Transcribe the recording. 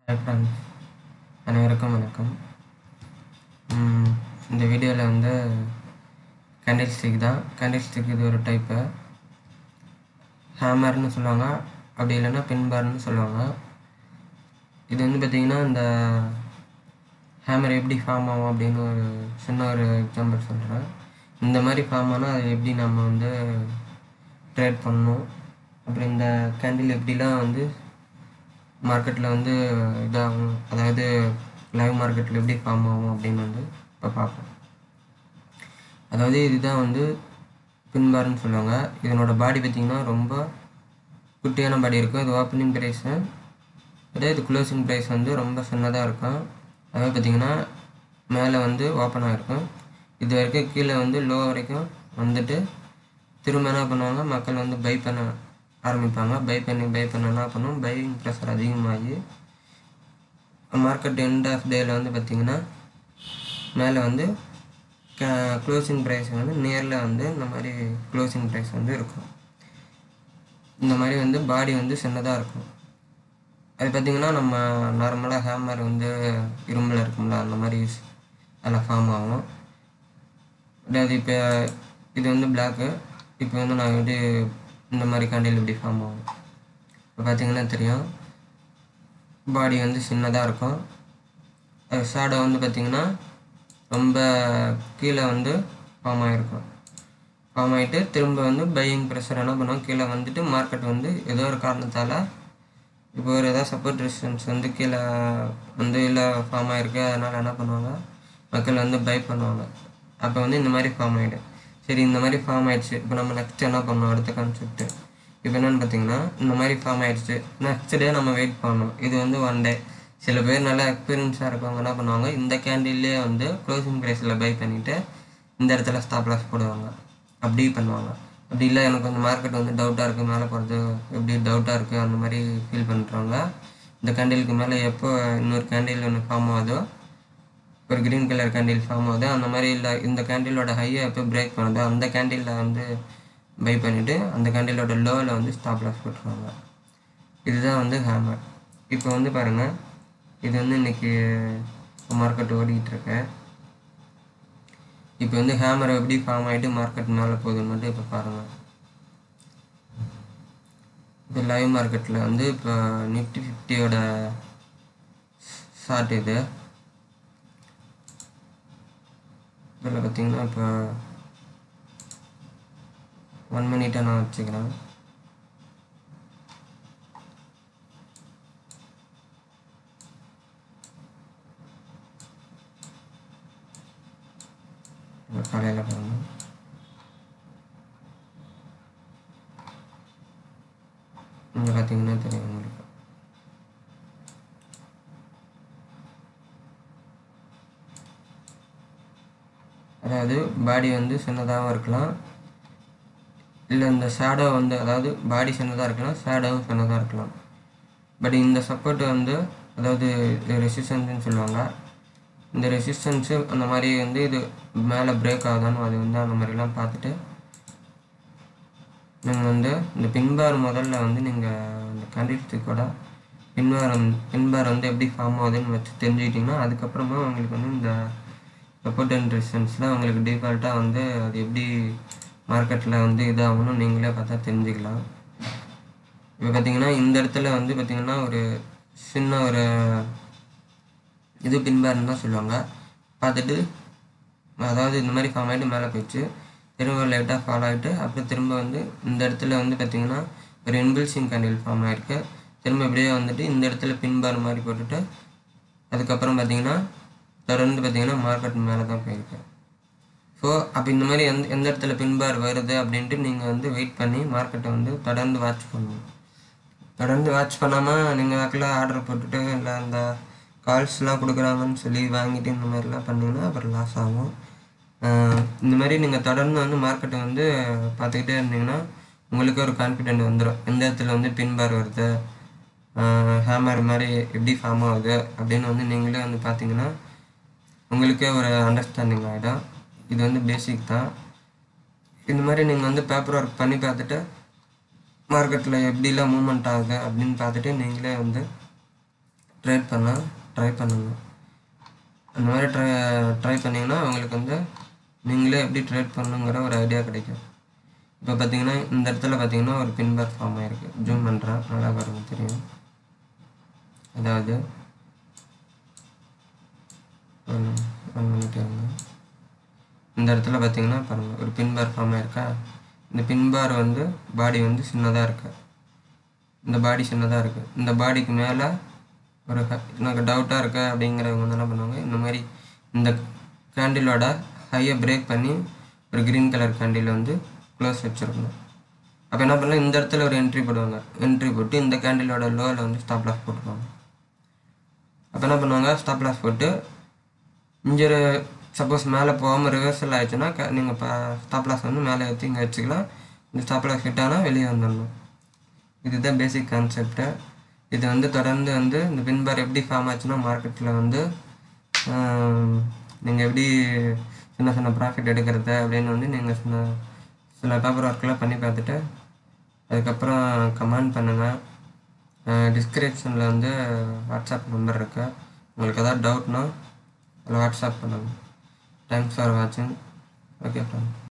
hi friends அனைவருக்கும் வணக்கம் ம், இந்த வீடியோவில் வந்து கேண்டில் ஸ்டிக் தான் கேண்டில் ஸ்டிக் இது ஒரு டைப்பு ஹேமர்னு சொல்லுவாங்க அப்படி இல்லைன்னா பின்பார்னு சொல்லுவாங்க இது வந்து பார்த்திங்கன்னா இந்த ஹேமர் எப்படி ஃபார்ம் ஆகும் அப்படின்னு ஒரு சின்ன ஒரு எக்ஸாம்பிள் சொல்கிறேன் இந்த மாதிரி ஃபார்ம் ஆனால் அது எப்படி நம்ம வந்து ட்ரேட் பண்ணணும் அப்புறம் இந்த கேண்டில் எப்படிலாம் வந்து மார்க்கெட்டில் வந்து இதாகும் அதாவது லைவ் மார்க்கெட்டில் எப்படி ஃபார்ம் ஆகும் அப்படின்னு வந்து இப்போ பார்ப்போம் அதாவது இதுதான் வந்து பின்பார்னு சொல்லுவாங்க இதனோட பாடி பார்த்திங்கன்னா ரொம்ப குட்டியான பாடி இருக்கும் இது ஓப்பனிங் ப்ரைஸு அதே இது க்ளோசிங் ப்ரைஸ் வந்து ரொம்ப சின்னதாக இருக்கும் அதாவது பார்த்திங்கன்னா மேலே வந்து ஓப்பன் ஆகிருக்கும் இது வரைக்கும் கீழே வந்து லோ வரைக்கும் வந்துட்டு திரும்ப என்ன பண்ணுவாங்க மக்கள் வந்து பை பண்ண ஆரம்பிப்பாங்க பை பண்ணி பை பண்ண என்ன பண்ணும் பையிங் ப்ரெஷர் அதிகமாகி மார்க்கெட் எண்ட் ஆஃப் டேயில் வந்து பார்த்திங்கன்னா மேலே வந்து க்ளோசிங் ப்ரைஸ் வந்து நேரில் வந்து இந்த மாதிரி க்ளோசிங் ப்ரைஸ் வந்து இருக்கும் இந்த மாதிரி வந்து பாடி வந்து சின்னதாக இருக்கும் அது பார்த்திங்கன்னா நம்ம நார்மலாக ஹேமர் வந்து இரும்பில் இருக்கும்ல அந்த மாதிரி அதில் ஃபார்ம் ஆகும் அதாவது இப்போ இது வந்து பிளாக்கு இப்போ வந்து நான் வந்து இந்த மாதிரி கண்டில் இப்படி ஃபார்ம் ஆகும் இப்போ பார்த்தீங்கன்னா தெரியும் பாடி வந்து சின்னதாக இருக்கும் அது ஷேடோ வந்து பார்த்திங்கன்னா ரொம்ப கீழே வந்து ஃபார்ம் ஆகிருக்கும் ஃபார்ம் ஆகிட்டு திரும்ப வந்து பையிங் ப்ரெஷர் என்ன பண்ணுவோம் கீழே வந்துட்டு மார்க்கெட் வந்து ஏதோ ஒரு காரணத்தால் இப்போ ஒரு ஏதாவது சப்போர்ட் ரெசிஸ்டன்ஸ் வந்து கீழே வந்து இல்லை ஃபார்ம் ஆகிருக்கு அதனால் என்ன பண்ணுவாங்க மக்கள் வந்து பை பண்ணுவாங்க அப்போ வந்து இந்த மாதிரி ஃபார்ம் ஆகிடும் சரி இந்த மாதிரி ஃபார்ம் ஆயிடுச்சு இப்போ நம்ம நெக்ஸ்ட் என்ன பண்ணணும் அடுத்த கான்செப்ட் இப்போ என்னென்னு பார்த்தீங்கன்னா இந்த மாதிரி ஃபார்ம் ஆயிடுச்சு நெக்ஸ்ட் டே நம்ம வெயிட் பண்ணணும் இது வந்து ஒன் டே சில பேர் நல்லா எக்ஸ்பீரியன்ஸாக இருக்கவங்க என்ன பண்ணுவாங்க இந்த கேண்டில்லே வந்து க்ளோசிங் ப்ரைஸில் பை பண்ணிவிட்டு இந்த இடத்துல ஸ்டாப் லாஸ் போடுவாங்க அப்படி பண்ணுவாங்க அப்படி இல்லை எனக்கு கொஞ்சம் மார்க்கெட் வந்து டவுட்டாக இருக்குது மேலே போகிறது எப்படி டவுட்டாக இருக்குது அந்த மாதிரி ஃபீல் பண்ணுறவங்க இந்த கேண்டிலுக்கு மேலே எப்போ இன்னொரு கேண்டில் ஒன்று ஃபார்ம் ஆகுதோ ஒரு க்ரீன் கலர் கேண்டில் ஃபார்ம் ஆகுது அந்த மாதிரி இல்லை இந்த கேண்டிலோட ஹையை எப்போ பிரேக் பண்ணுதோ அந்த கேண்டிலில் வந்து பை பண்ணிவிட்டு அந்த கேண்டிலோட லோவில் வந்து ஸ்டாப் லாஸ் போட்டுருவாங்க இதுதான் வந்து ஹேமர் இப்போ வந்து பாருங்கள் இது வந்து இன்றைக்கி மார்க்கெட் ஓடிக்கிட்டு இருக்கு இப்போ வந்து ஹேமர் எப்படி ஃபார்ம் ஆகிட்டு மார்க்கெட் மேலே போகுதுன்னு மட்டும் இப்போ பாருங்கள் இப்போ லைவ் மார்க்கெட்டில் வந்து இப்போ நிஃப்டி ஃபிஃப்டியோட ஷார்ட் இது இதில் பார்த்தீங்கன்னா இப்போ ஒன் மினிட்டாக நான் வச்சுக்கிறேன் காலையில் பாருங்க இங்கே பார்த்தீங்கன்னா தெரியும் உங்களுக்கு அதாவது பாடி வந்து சின்னதாகவும் இருக்கலாம் இல்லை இந்த ஷேடோ வந்து அதாவது பாடி சின்னதாக இருக்கலாம் ஷேடோவும் சின்னதாக இருக்கலாம் பட் இந்த சப்போர்ட் வந்து அதாவது ரெசிஸ்டன்ஸ்னு சொல்லுவாங்க இந்த ரெசிஸ்டன்ஸு அந்த மாதிரி வந்து இது மேலே பிரேக் ஆகுதான்னு அது வந்து அந்த மாதிரிலாம் பார்த்துட்டு நீங்கள் வந்து இந்த பின்பார் முதல்ல வந்து நீங்கள் இந்த கண்டிஸ்டிக்கோட பின்பார் வந்து பின்பார் வந்து எப்படி ஃபார்ம் ஆகுதுன்னு வச்சு தெரிஞ்சுக்கிட்டிங்கன்னா அதுக்கப்புறமா உங்களுக்கு வந்து இந்த சப்போர்ட் அண்ட் ரெசிஸ்டன்ஸ்லாம் உங்களுக்கு டிஃபால்ட்டாக வந்து அது எப்படி மார்க்கெட்டில் வந்து இதாகணும் நீங்களே பார்த்தா தெரிஞ்சுக்கலாம் இப்போ பார்த்தீங்கன்னா இந்த இடத்துல வந்து பார்த்திங்கன்னா ஒரு சின்ன ஒரு இது பின்பார்னு தான் சொல்லுவாங்க பார்த்துட்டு அதாவது இந்த மாதிரி ஃபார்ம் ஆகிட்டு மேலே போயிடுச்சு திரும்ப லைட்டாக ஃபாலோ ஆகிட்டு அப்புறம் திரும்ப வந்து இந்த இடத்துல வந்து பார்த்திங்கன்னா ஒரு இன்பில்சிங் கேண்டில் ஃபார்ம் ஆகிருக்கு திரும்ப இப்படியே வந்துட்டு இந்த இடத்துல பின்பார் மாதிரி போட்டுட்டு அதுக்கப்புறம் பார்த்திங்கன்னா தொடர்ந்து பார்த்திங்கன்னா மார்க்கெட் மேலே தான் போயிருக்கு ஸோ அப்போ இந்த மாதிரி எந்த எந்த இடத்துல பின்பார் வருது அப்படின்ட்டு நீங்கள் வந்து வெயிட் பண்ணி மார்க்கெட்டை வந்து தொடர்ந்து வாட்ச் பண்ணணும் தொடர்ந்து வாட்ச் பண்ணாமல் நீங்கள் வாக்கில் ஆர்டர் போட்டுட்டு இல்லை அந்த கால்ஸ்லாம் கொடுக்குறாங்கன்னு சொல்லி வாங்கிட்டு இந்த மாதிரிலாம் பண்ணிங்கன்னா அப்புறம் லாஸ் ஆகும் இந்த மாதிரி நீங்கள் தொடர்ந்து வந்து மார்க்கெட்டை வந்து பார்த்துக்கிட்டே இருந்தீங்கன்னா உங்களுக்கு ஒரு கான்ஃபிடென்ட் வந்துடும் எந்த இடத்துல வந்து பின்பார் வருது ஹேமர் மாதிரி எப்படி ஃபார்ம் ஆகுது அப்படின்னு வந்து நீங்களே வந்து பார்த்தீங்கன்னா உங்களுக்கே ஒரு அண்டர்ஸ்டாண்டிங் ஆகிடும் இது வந்து பேசிக் தான் இந்த மாதிரி நீங்கள் வந்து பேப்பர் ஒர்க் பண்ணி பார்த்துட்டு மார்க்கெட்டில் எப்படிலாம் மூவ்மெண்ட் ஆகுது அப்படின்னு பார்த்துட்டு நீங்களே வந்து ட்ரேட் பண்ண ட்ரை பண்ணுங்க அந்த மாதிரி ட்ரை ட்ரை பண்ணிங்கன்னா உங்களுக்கு வந்து நீங்களே எப்படி ட்ரேட் பண்ணுங்கிற ஒரு ஐடியா கிடைக்கும் இப்போ பார்த்தீங்கன்னா இந்த இடத்துல பார்த்தீங்கன்னா ஒரு பின்பார் ஃபார்ம் ஆயிருக்கு ஜூம் பண்ணுறேன் நல்லா பாருங்க தெரியும் அதாவது ஒன் ஒன் மினிட் இருங்க இந்த இடத்துல பார்த்தீங்கன்னா பாருங்கள் ஒரு பின்பார் ஃபார்ம் ஆயிருக்கா இந்த பின்பார் வந்து பாடி வந்து சின்னதாக இருக்கு இந்த பாடி சின்னதாக இருக்குது இந்த பாடிக்கு மேலே ஒரு க- எனக்கு டவுட்டாக இருக்கு அப்படிங்கிறவங்க வந்து என்ன பண்ணுவாங்க இந்த மாதிரி இந்த கேண்டிலோட ஹையை பிரேக் பண்ணி ஒரு க்ரீன் கலர் கேண்டில் வந்து க்ளோஸ் வச்சுருக்கணும் அப்போ என்ன பண்ணலாம் இந்த இடத்துல ஒரு என்ட்ரி போடுவாங்க என்ட்ரி போட்டு இந்த கேண்டிலோட லோவில் வந்து ஸ்டாப் லாஸ் போட்டுருவாங்க அப்போ என்ன பண்ணுவாங்க ஸ்டாப் லாஸ் போட்டு இங்கே சப்போஸ் மேலே போகாமல் ரிவர்சல் ஆயிடுச்சுன்னா க நீங்கள் இப்போ ஸ்டாப் லாஸ் வந்து மேலே ஏற்றி இங்கே வச்சுக்கலாம் இந்த ஸ்டாப் லாஸ் ஹிட் ஆனால் வெளியே வந்துடணும் இதுதான் பேசிக் கான்செப்ட்டு இது வந்து தொடர்ந்து வந்து இந்த பின்பார் எப்படி ஃபார்ம் ஆச்சுன்னா மார்க்கெட்டில் வந்து நீங்கள் எப்படி சின்ன சின்ன ப்ராஃபிட் எடுக்கிறது அப்படின்னு வந்து நீங்கள் சின்ன சில பேப்பர் ஒர்க்கெலாம் பண்ணி பார்த்துட்டு அதுக்கப்புறம் கமெண்ட் பண்ணுங்கள் டிஸ்கிரிப்ஷனில் வந்து வாட்ஸ்அப் நம்பர் இருக்குது உங்களுக்கு எதாவது டவுட்னா அதில் வாட்ஸ்அப் பண்ணுங்கள் தேங்க்ஸ் ஃபார் வாட்சிங் ஓகே ஃப்ரெண்ட்